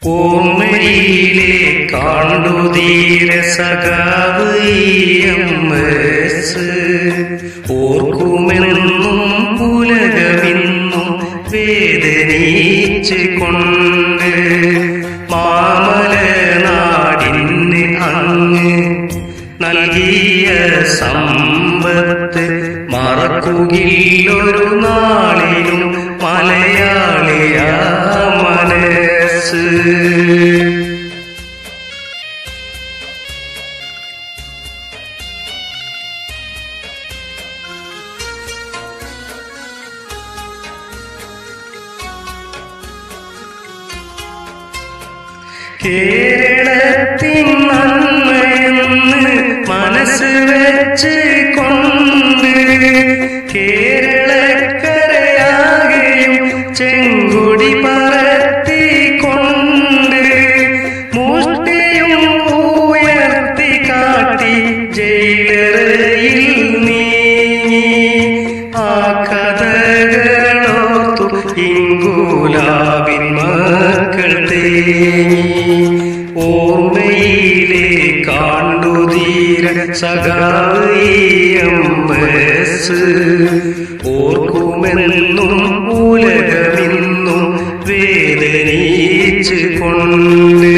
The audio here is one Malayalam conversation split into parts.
ഓർമ്മയിലെ കാണ്ടുതീര സഖാവ് എസ് ഓർക്കുമെന്നും പുലകമിന്നും വേദനിച്ച് കൊണ്ട് മാമല നാടിന് അങ്ങ് നൽകിയ സമ്പത്ത് മറക്കുകില്ലൊരു നാളിലും മലയാളിയ മനസ്സ് കേരളത്തിൻ നന്മയെന്ന് മനസ്സ് വെച്ച് കൊണ്ട് കേരളക്കരയാകെയും ചെങ്കുടി പറത്തിക്കൊണ്ട് മുഷ്ടിയും ഉയർത്തി കാട്ടി ജയിലറയിൽ നീങ്ങി ആ കഥകളോർത്തു ഇങ്കുലാബിൻ മക്കൾ തേങ്ങി ഓർമ്മയിലെ കാണ്ടുതീര സഖാസ് ഓർക്കുമെന്നും ഉലകമിന്നും വേദനിച്ച് കൊണ്ട്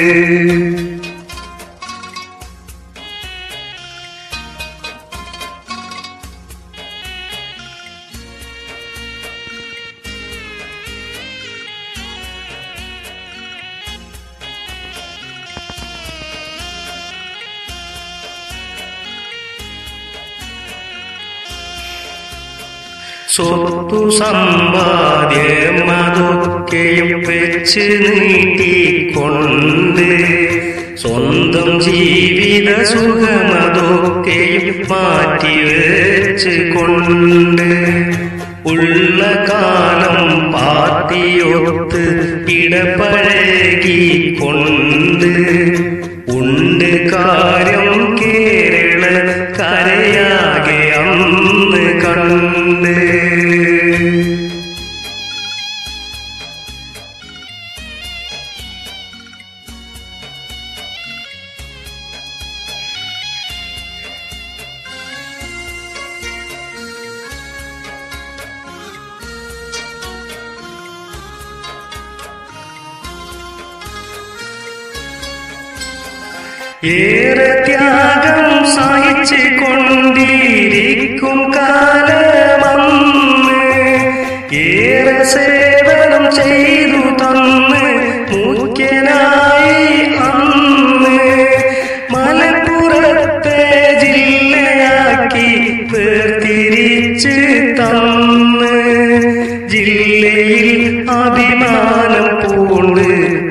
സ്വത്തു സമ്പാദ്യം അതൊക്കെയും വെച്ച് നീട്ടിക്കൊണ്ട് സ്വന്തം ജീവിത സുഖമതൊക്കെയും മാറ്റി വെച്ച് കൊണ്ട് ഉള്ള കാലം പാർട്ടിയൊത്ത് ഇടപഴകിക്കൊണ്ട് ഉണ്ട് കാര്യം കേരള കരയാകെ അന്ന് കണ്ട് ഏറെ ത്യാഗം സഹിച്ചു കൊണ്ടിരിക്കും കാലമന്ന് ഏറെ സേവനം ചെയ്തു തന്ന് മുഖ്യനായി അന്ന് മലപ്പുറത്തെ ജില്ലയാക്കി വേർതിരിച്ച് തന്ന് ജില്ലയിൽ അഭിമാനം പൂണ്ട്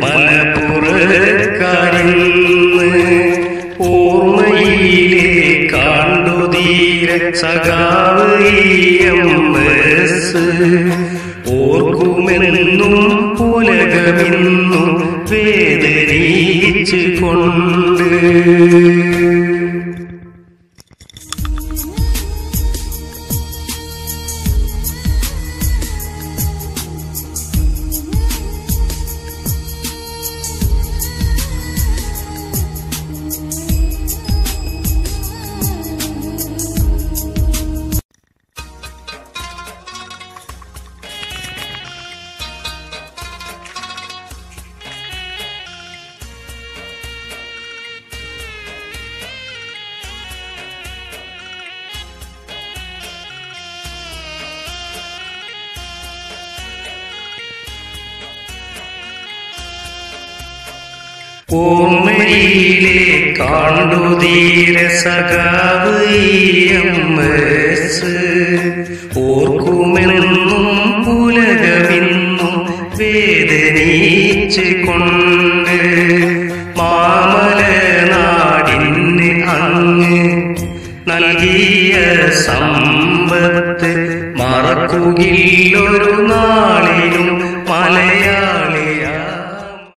മലപ്പുറക്കാരിന്ന് ഓർമ്മയിലെ കാണ്ടുതീര സഖാവ് എസ് ഓർക്കുമെന്നും ഉലകമിന്നും വേദനിച്ച് കൊണ്ട് ഓർമ്മയിലെ കാണ്ടുതീര സഖാവ് എസ് ഓർക്കുമെന്നും പുലകമിന്നും വേദനിച്ച് കൊണ്ട് മാമല നാടിന് അങ്ങ് നൽകിയ സമ്പത്ത് മറക്കുകില്ലൊരു നാളിലും മലയ